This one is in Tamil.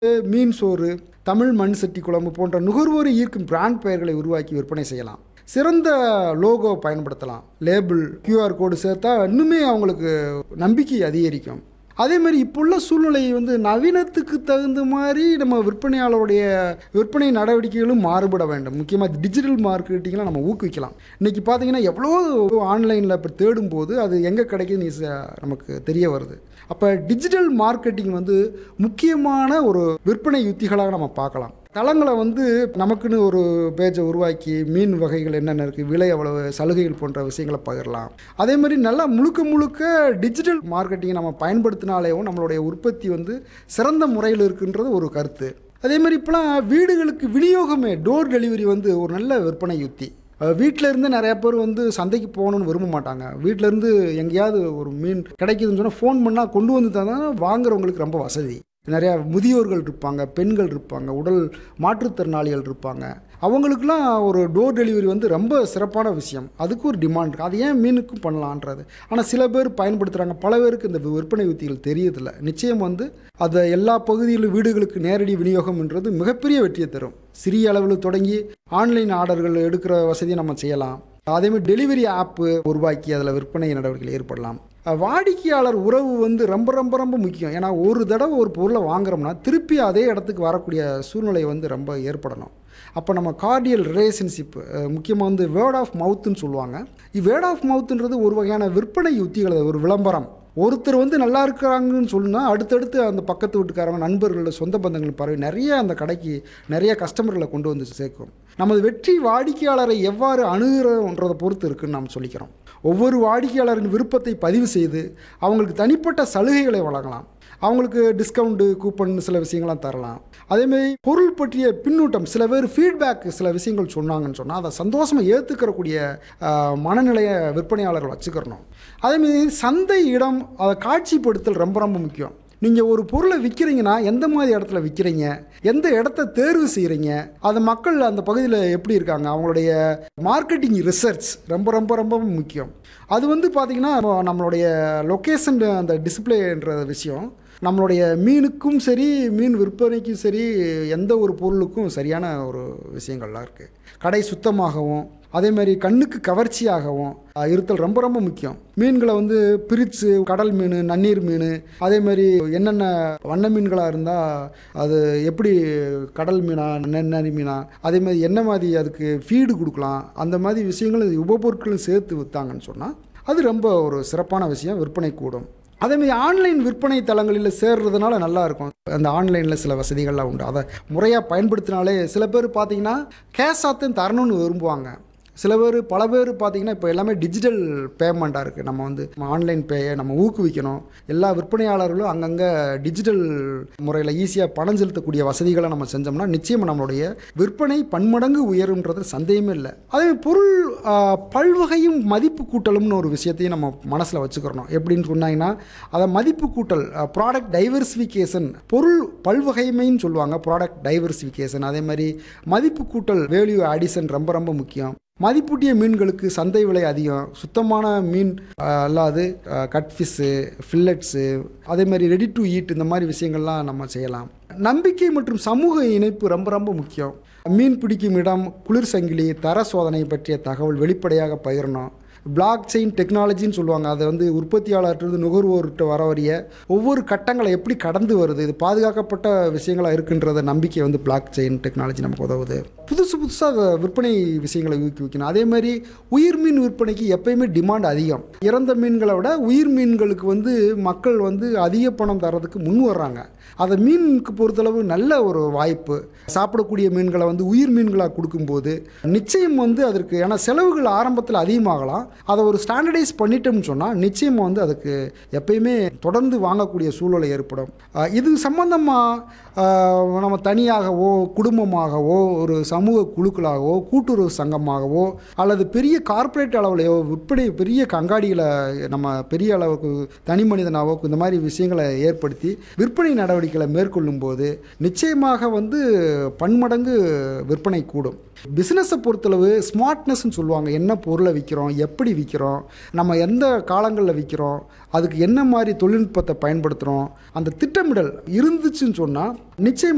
மீன் சோறு தமிழ் மண் சட்டி குழம்பு போன்ற நுகர்வோரை ஈர்க்கும் பிராண்ட் பெயர்களை உருவாக்கி விற்பனை செய்யலாம் சிறந்த லோகோ பயன்படுத்தலாம் லேபிள் கியூஆர் கோடு சேர்த்தா இன்னுமே அவங்களுக்கு நம்பிக்கை அதிகரிக்கும் அதே மாதிரி இப்போ உள்ள சூழ்நிலை வந்து நவீனத்துக்கு தகுந்த மாதிரி நம்ம விற்பனையாளருடைய விற்பனை நடவடிக்கைகளும் மாறுபட வேண்டும் முக்கியமாக டிஜிட்டல் மார்க்கெட்டிங்லாம் நம்ம ஊக்குவிக்கலாம் இன்றைக்கி பார்த்தீங்கன்னா எவ்வளோ ஆன்லைனில் இப்போ தேடும்போது அது எங்கே கிடைக்குதுன்னு ஈஸியா நமக்கு தெரிய வருது அப்போ டிஜிட்டல் மார்க்கெட்டிங் வந்து முக்கியமான ஒரு விற்பனை யுத்திகளாக நம்ம பார்க்கலாம் தளங்களை வந்து நமக்குன்னு ஒரு பேஜை உருவாக்கி மீன் வகைகள் என்னென்ன இருக்குது விலை எவ்வளவு சலுகைகள் போன்ற விஷயங்களை பகிரலாம் அதே மாதிரி நல்லா முழுக்க முழுக்க டிஜிட்டல் மார்க்கெட்டிங்கை நம்ம பயன்படுத்தினாலேயும் நம்மளுடைய உற்பத்தி வந்து சிறந்த முறையில் இருக்குன்றது ஒரு கருத்து அதே மாதிரி இப்போலாம் வீடுகளுக்கு விநியோகமே டோர் டெலிவரி வந்து ஒரு நல்ல விற்பனை யுத்தி வீட்டில் இருந்து நிறைய பேர் வந்து சந்தைக்கு போகணுன்னு விரும்ப மாட்டாங்க வீட்டில் இருந்து எங்கேயாவது ஒரு மீன் கிடைக்குதுன்னு சொன்னால் ஃபோன் பண்ணால் கொண்டு வந்து தந்தால் வாங்குறவங்களுக்கு ரொம்ப வசதி நிறையா முதியோர்கள் இருப்பாங்க பெண்கள் இருப்பாங்க உடல் மாற்றுத்திறனாளிகள் இருப்பாங்க அவங்களுக்குலாம் ஒரு டோர் டெலிவரி வந்து ரொம்ப சிறப்பான விஷயம் அதுக்கு ஒரு டிமாண்ட் இருக்குது அது ஏன் மீனுக்கும் பண்ணலான்றது ஆனால் சில பேர் பயன்படுத்துகிறாங்க பல பேருக்கு இந்த விற்பனை உத்திகள் தெரியதில்லை நிச்சயம் வந்து அதை எல்லா பகுதியிலும் வீடுகளுக்கு நேரடி விநியோகம்ன்றது மிகப்பெரிய வெற்றியை தரும் சிறிய அளவில் தொடங்கி ஆன்லைன் ஆர்டர்கள் எடுக்கிற வசதியை நம்ம செய்யலாம் அதேமாதிரி டெலிவரி ஆப்பு உருவாக்கி அதில் விற்பனை நடவடிக்கைகள் ஏற்படலாம் வாடிக்கையாளர் உறவு வந்து ரொம்ப ரொம்ப ரொம்ப முக்கியம் ஏன்னா ஒரு தடவை ஒரு பொருளை வாங்குறோம்னா திருப்பி அதே இடத்துக்கு வரக்கூடிய சூழ்நிலை வந்து ரொம்ப ஏற்படணும் அப்போ நம்ம கார்டியல் ரிலேஷன்ஷிப் முக்கியமாக வந்து வேர்ட் ஆஃப் மவுத்துன்னு சொல்லுவாங்க வேர்ட் ஆஃப் மவுத்துன்றது ஒரு வகையான விற்பனை யுத்திகள் ஒரு விளம்பரம் ஒருத்தர் வந்து நல்லா இருக்கிறாங்கன்னு சொன்னால் அடுத்தடுத்து அந்த பக்கத்து வீட்டுக்காரங்க நண்பர்கள் சொந்த பந்தங்கள் பரவி நிறைய அந்த கடைக்கு நிறைய கஸ்டமர்களை கொண்டு வந்து சேர்க்கும் நமது வெற்றி வாடிக்கையாளரை எவ்வாறு அணுகிறோன்றதை பொறுத்து இருக்குன்னு நாம் சொல்லிக்கிறோம் ஒவ்வொரு வாடிக்கையாளரின் விருப்பத்தை பதிவு செய்து அவங்களுக்கு தனிப்பட்ட சலுகைகளை வழங்கலாம் அவங்களுக்கு டிஸ்கவுண்ட்டு கூப்பன் சில விஷயங்கள்லாம் தரலாம் அதேமாரி பொருள் பற்றிய பின்னூட்டம் சில பேர் ஃபீட்பேக் சில விஷயங்கள் சொன்னாங்கன்னு சொன்னால் அதை சந்தோஷமாக ஏற்றுக்கிறக்கூடிய மனநிலையை விற்பனையாளர்கள் வச்சுக்கிறணும் அதேமாரி சந்தை இடம் அதை காட்சிப்படுத்தல் ரொம்ப ரொம்ப முக்கியம் நீங்கள் ஒரு பொருளை விற்கிறீங்கன்னா எந்த மாதிரி இடத்துல விற்கிறீங்க எந்த இடத்த தேர்வு செய்கிறீங்க அது மக்கள் அந்த பகுதியில் எப்படி இருக்காங்க அவங்களுடைய மார்க்கெட்டிங் ரிசர்ச் ரொம்ப ரொம்ப ரொம்ப முக்கியம் அது வந்து பார்த்திங்கன்னா நம்மளுடைய லொக்கேஷன் அந்த டிஸ்பிளேன்ற விஷயம் நம்மளுடைய மீனுக்கும் சரி மீன் விற்பனைக்கும் சரி எந்த ஒரு பொருளுக்கும் சரியான ஒரு விஷயங்கள்லாம் இருக்குது கடை சுத்தமாகவும் அதே மாதிரி கண்ணுக்கு கவர்ச்சியாகவும் இருத்தல் ரொம்ப ரொம்ப முக்கியம் மீன்களை வந்து பிரித்து கடல் மீன் நன்னீர் மீன் அதே மாதிரி என்னென்ன வண்ண மீன்களாக இருந்தால் அது எப்படி கடல் மீனா நன்னறி மீனா அதே மாதிரி என்ன மாதிரி அதுக்கு ஃபீடு கொடுக்கலாம் அந்த மாதிரி விஷயங்களும் உபபொருட்களும் சேர்த்து விற்றாங்கன்னு சொன்னால் அது ரொம்ப ஒரு சிறப்பான விஷயம் விற்பனை கூடும் அதேமாதிரி ஆன்லைன் விற்பனை தளங்களில் சேர்றதுனால நல்லா இருக்கும் அந்த ஆன்லைனில் சில வசதிகள்லாம் உண்டு அதை முறையாக பயன்படுத்தினாலே சில பேர் பார்த்தீங்கன்னா கேஷ் ஆத்தையும் தரணும்னு விரும்புவாங்க சில பேர் பல பேர் பார்த்திங்கன்னா இப்போ எல்லாமே டிஜிட்டல் பேமெண்ட்டாக இருக்குது நம்ம வந்து ஆன்லைன் பேயை நம்ம ஊக்குவிக்கணும் எல்லா விற்பனையாளர்களும் அங்கங்கே டிஜிட்டல் முறையில் ஈஸியாக பணம் செலுத்தக்கூடிய வசதிகளை நம்ம செஞ்சோம்னா நிச்சயம் நம்மளுடைய விற்பனை பன்மடங்கு உயரும்ன்றது சந்தேகமே இல்லை அதே பொருள் பல்வகையும் மதிப்பு கூட்டலும்னு ஒரு விஷயத்தையும் நம்ம மனசில் வச்சுக்கிறணும் எப்படின்னு சொன்னாங்கன்னா அதை மதிப்பு கூட்டல் ப்ராடக்ட் டைவர்சிஃபிகேஷன் பொருள் பல்வகைமைன்னு சொல்லுவாங்க ப்ராடக்ட் டைவர்சிஃபிகேஷன் அதே மாதிரி மதிப்பு கூட்டல் வேல்யூ ஆடிஷன் ரொம்ப ரொம்ப முக்கியம் மதிப்பூட்டிய மீன்களுக்கு சந்தை விலை அதிகம் சுத்தமான மீன் அல்லாது கட் ஃபிஷ்ஷு ஃபில்லட்ஸு அதே மாதிரி ரெடி டு ஈட் இந்த மாதிரி விஷயங்கள்லாம் நம்ம செய்யலாம் நம்பிக்கை மற்றும் சமூக இணைப்பு ரொம்ப ரொம்ப முக்கியம் மீன் பிடிக்கும் இடம் குளிர் சங்கிலி தர சோதனை பற்றிய தகவல் வெளிப்படையாக பகிரணும் பிளாக் செயின் டெக்னாலஜின்னு சொல்லுவாங்க அதை வந்து உற்பத்தியாளர்கிட்ட நுகர்வோர்கிட்ட வர வரிய ஒவ்வொரு கட்டங்களை எப்படி கடந்து வருது இது பாதுகாக்கப்பட்ட விஷயங்களாக இருக்குன்றத நம்பிக்கை வந்து பிளாக் செயின் டெக்னாலஜி நமக்கு உதவுது புதுசு புதுசாக விற்பனை விஷயங்களை ஊக்குவிக்கணும் அதே மாதிரி உயிர் மீன் விற்பனைக்கு எப்பயுமே டிமாண்ட் அதிகம் இறந்த மீன்களை விட உயிர் மீன்களுக்கு வந்து மக்கள் வந்து அதிக பணம் தரதுக்கு முன் வர்றாங்க அதை மீனுக்கு பொறுத்தளவு நல்ல ஒரு வாய்ப்பு சாப்பிடக்கூடிய மீன்களை வந்து உயிர் மீன்களாக கொடுக்கும்போது நிச்சயம் வந்து அதற்கு ஏன்னா செலவுகள் ஆரம்பத்தில் அதிகமாகலாம் அதை ஒரு ஸ்டாண்டர்டைஸ் பண்ணிட்டோம்னு சொன்னால் நிச்சயம் வந்து அதுக்கு எப்பயுமே தொடர்ந்து வாங்கக்கூடிய சூழ்நிலை ஏற்படும் இது சம்பந்தமாக நம்ம தனியாகவோ குடும்பமாகவோ ஒரு சமூக குழுக்களாகவோ கூட்டுறவு சங்கமாகவோ அல்லது பெரிய கார்ப்பரேட் அளவுலையோ விற்பனை பெரிய கங்காடிகளை நம்ம பெரிய அளவுக்கு தனி மனிதனாவோ இந்த மாதிரி விஷயங்களை ஏற்படுத்தி விற்பனை நடவடிக்கைகளை மேற்கொள்ளும் போது நிச்சயமாக வந்து பன்மடங்கு விற்பனை கூடும் பிஸ்னஸை பொறுத்தளவு ஸ்மார்ட்னஸ்ன்னு சொல்லுவாங்க என்ன பொருளை விற்கிறோம் எப்படி விற்கிறோம் நம்ம எந்த காலங்களில் விற்கிறோம் அதுக்கு என்ன மாதிரி தொழில்நுட்பத்தை பயன்படுத்துகிறோம் அந்த திட்டமிடல் இருந்துச்சுன்னு சொன்னால் நிச்சயமாக